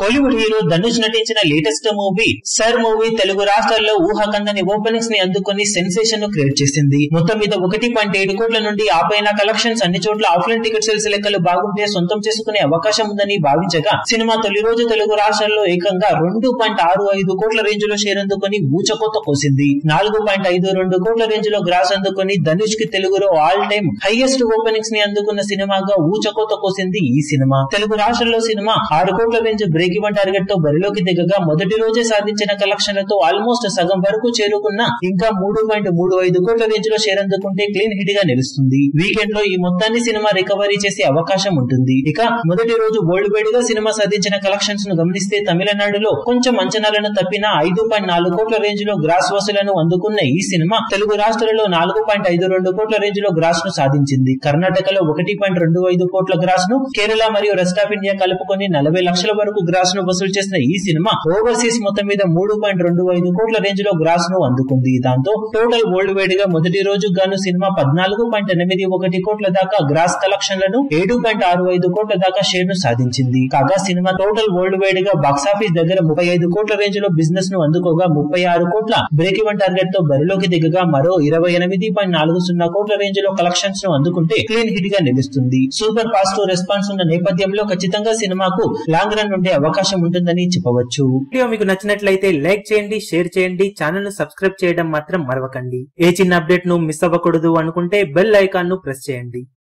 Kollywood hero Dhanush నటించిన latest movie Sir movie Telugu రాష్ట్రాల్లో ఊహకందని ఓపెనింగ్స్ ని అందుకొని సెన్సేషన్ ను క్రియేట్ చేసింది మొత్తం మీద ఒకటి పాయింట్ ఏడు కోట్ల నుండి ఆ పైన కలెక్షన్స్ అన్ని చోట్ల ఆఫ్లైన్ టికెట్ సేల్స్ లెక్కలు బాగుంటే సొంతం చేసుకునే అవకాశం ఉందని భావించగా సినిమా తొలి రోజు తెలుగు రాష్ట్రాల్లో ఏకంగా రెండు పాయింట్ ఆరు ఐదు కోట్ల రేంజ్ లో షేర్ అందుకొని ఊచకోత కోసింది నాలుగు పాయింట్ ఐదు రెండు కోట్ల రేంజ్ లో గ్రాస్ అందుకొని ధనుష్ కి తెలుగులో ఆల్ టైమ్ హైయెస్ట్ ఓపెనింగ్స్ ని అందుకున్న సినిమాగా ఊచకోత కోసింది ఈ సినిమా తెలుగు రాష్ట్రాల్లో సినిమా ఆరు కోట్ల రేంజ్ బ్రేక్ ఈవెన్ టార్గెట్ తో బరిలోకి దిగగా మొదటి రోజే సాధించిన కలెక్షన్లతో ఆల్మోస్ట్ సగం వరకు చేరుకున్న ఇంకా మూడు పాయింట్ మూడు ఐదు కోట్ల రేంజ్ లో షేర్ అందుకుంటే క్లీన్ హిట్ గా నిలుస్తుంది వీకెండ్ లో ఈ మొత్తాన్ని సినిమా రికవరీ చేసే అవకాశం ఉంటుంది ఇక మొదటి రోజు వరల్డ్ వైడ్ గా సినిమా సాధించిన కలెక్షన్స్ ను గమనిస్తే తమిళనాడులో కొంచెం అంచనాలను తప్పిన ఐదు పాయింట్ నాలుగు కోట్ల రేంజ్ లో గ్రాస్ వసూలను అందుకున్న ఈ సినిమా తెలుగు రాష్ట్రాలలో నాలుగు పాయింట్ ఐదు రెండు కోట్ల రేంజ్ లో గ్రాస్ ను సాధించింది కర్ణాటకలో ఒకటి పాయింట్ రెండు ఐదు కోట్ల గ్రాస్ ను కేరళ మరియు రెస్ట్ ఆఫ్ ఇండియా కలుపుకొని నలభై లక్షల వరకు గ్రాస్ ను వసూలు చేసిన ఈ సినిమా ఓవర్సీస్ మొత్తం మీద మూడు పాయింట్ రెండు ఐదు కోట్ల రేంజ్ లో గ్రాస్ ను అందుకుంది దాంతో టోటల్ వరల్డ్ వైడ్ గా మొదటి రోజు గాను సినిమా పద్నాలుగు పాయింట్ ఎనిమిది ఒకటి కోట్ల దాకా గ్రాస్ కలెక్షన్లను ఏడు పాయింట్ ఆరు ఐదు కోట్ల దాకా షేర్ ను సాధించింది కాగా సినిమా టోటల్ వరల్డ్ వైడ్ గా బాక్సాఫీస్ దగ్గర ముప్పై ఐదు కోట్ల రేంజ్ లో బిజినెస్ ను అందుకోగా ముప్పై ఆరు కోట్ల బ్రేక్ ఈవెన్ టార్గెట్ తో బరిలోకి దిగగా మరో ఇరవై ఎనిమిది పాయింట్ నాలుగు సున్నా కోట్ల రేంజ్ లో కలెక్షన్స్ ను అందుకుంటే క్లీన్ హిట్ గా నిలుస్తుంది సూపర్ పాజిటివ్ రెస్పాన్స్ ఉన్న నేపథ్యంలో ఖచ్చితంగా సినిమాకు లాంగ్ రన్ ఉండే అవకాశం ఉంటుందని చెప్పవచ్చు వీడియో మీకు నచ్చినట్లయితే లైక్ చేయండి షేర్ చేయండి ఛానల్ ను సబ్స్క్రైబ్ చేయడం మాత్రం మరవకండి ఏ చిన్న అప్డేట్ ను మిస్ అవ్వకూడదు అనుకుంటే బెల్ ఐకాన్ ను ప్రెస్ చేయండి